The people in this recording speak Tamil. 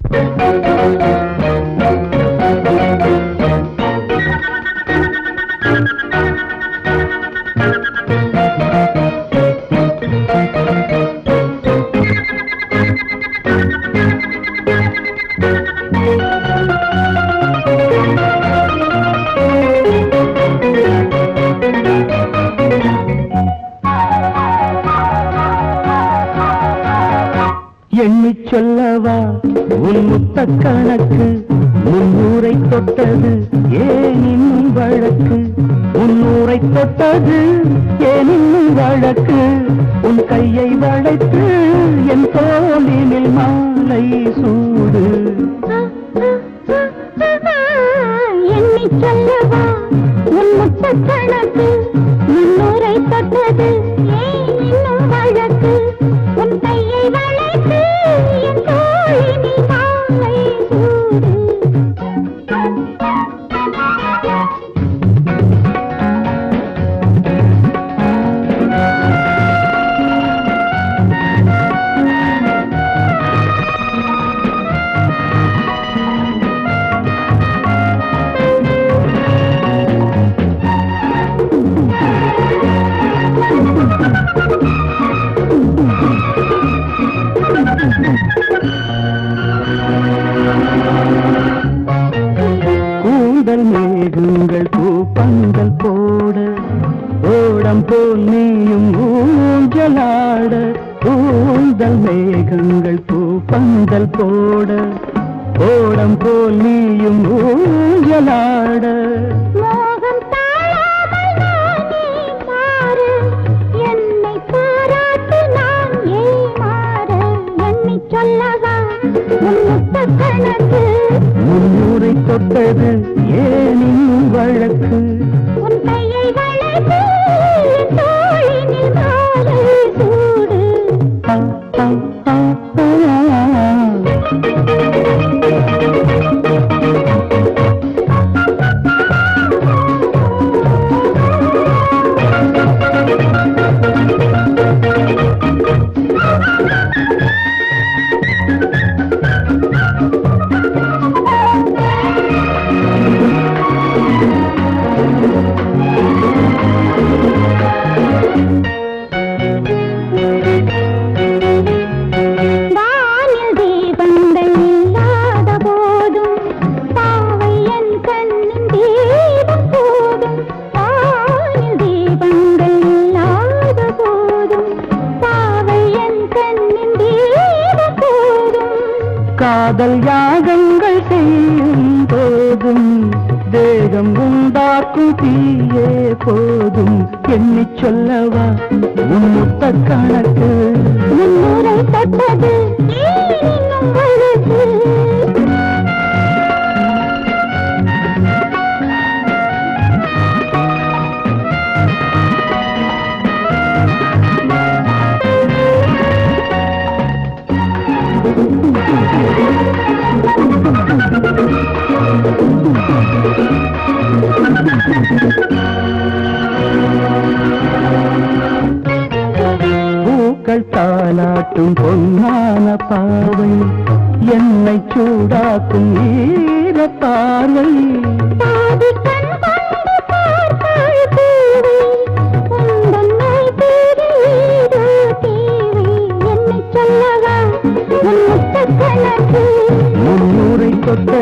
எண்ணிச் சொல்லவா உன் முத்த கணக்கு முன்னூரை தொட்டது ஏன் இன்னும் வழக்கு முன்னூரை தொட்டது ஏன் இன்னும் வழக்கு உன் கையை வளைத்து என் தோளினில் மாலை சூடு எண்ணிச் சொல்லவா உன் முத்த கணக்கு முன்னூரை தொட்டது ஏன் இன்னும் வழக்கு உன் கையை வளைத்து என் தோழினில் மாலை சூடு கூந்தல் மேகங்கள் பூப்பந்தல் போட ஓடம் போல் நீயும் ஊஞ்சலாட கூந்தல் மேகங்கள் பூப்பந்தல் போட ஓடம் போல் நீயும் ஊஞ்சலாட மோகம் தாழாமல் நானே மாற என்னை பாராட்டு நான் ஏமாற எண்ணிச் சொல்லவா உன் முத்த கணக்கு முன்னூரை தொட்டது ஏன் இன்னும் வழக்கு உன் கையை வளைத்து என் தோழினில் மாலை சூடு ஆ, ஆ, ஆ, ஆ. வானில் தீபங்கள் இல்லாத போதும் பாவை என் கண்ணின் தீபம் போதும் வானில் தீபங்கள் இல்லாத போதும் பாவை என் கண்ணின் தீபம் போதும் காதல் யாகங்கள் செய்யும் போதும் தேகம் உண்டாக்கும் தீயே போதும் எண்ணிச் சொல்லவா உன் முத்த கணக்கு முன்னுரை தொட்டது ஏன் இன்னும் வழக்கு பூக்கள் தாலாட்டும் பொன்னான பாவை என்னை சூடாக்கும் ஈர பார்வை பாதி கண் கொண்டு பார்த்தாள் பூவை உந்தன் நோய் தீர ஏதோ தேவை என்னைச் சொல்லவா உன் முத்த கணக்கு முன்னூரை தொட்ட